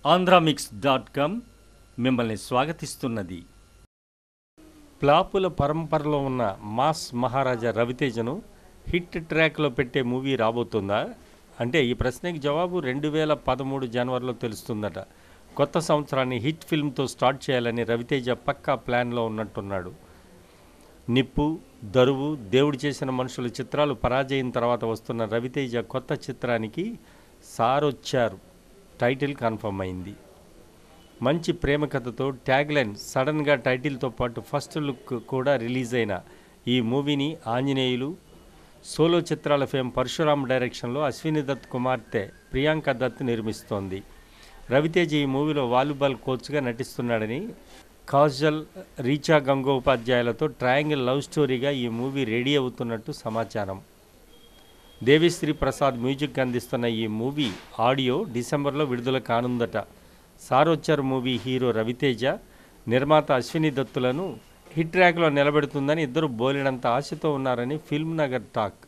Andhramix dot com మిమ్మల్ని స్వాగతిస్తున్నది ప్లాపుల పరంపరలో ఉన్న మాస్ మహారాజా రవితేజను హిట్ ట్రాక్లో పెట్టే మూవీ రాబోతుందా అంటే ఈ ప్రశ్నకి జవాబు రెండు వేల పదమూడు జనవరిలో తెలుస్తుందట కొత్త సంవత్సరాన్ని హిట్ ఫిల్మ్తో స్టార్ట్ చేయాలని రవితేజ పక్కా ప్లాన్లో ఉన్నట్టున్నాడు నిప్పు దరువు దేవుడు చేసిన మనుషుల చిత్రాలు పరాజయం తర్వాత వస్తున్న రవితేజ కొత్త చిత్రానికి సారొచ్చారు టైటిల్ కన్ఫర్మ్ అయింది మంచి ప్రేమ కథతో ట్యాగ్లైన్ సడన్గా టైటిల్తో పాటు ఫస్ట్ లుక్ కూడా రిలీజ్ అయిన ఈ మూవీని ఆంజనేయులు సోలో చిత్రాల ఫేమ్ పరశురామ్ డైరెక్షన్లో అశ్విని దత్ కుమార్తె ప్రియాంక దత్ నిర్మిస్తోంది రవితేజ ఈ మూవీలో వాలీబాల్ కోచ్గా నటిస్తున్నాడని కాజల్ రీచా గంగోపాధ్యాయులతో ట్రయాంగిల్ లవ్ స్టోరీగా ఈ మూవీ రెడీ అవుతున్నట్టు సమాచారం దేవిశ్రీ ప్రసాద్ మ్యూజిక్ అందిస్తున్న ఈ మూవీ ఆడియో డిసెంబర్లో విడుదల కానుందట సారొచ్చారు మూవీ హీరో రవితేజ నిర్మాత అశ్విని దత్తులను హిట్ ట్రాక్లో నిలబెడుతుందని ఇద్దరు బోలినంత ఆశతో ఉన్నారని ఫిల్మ్ నగర్ టాక్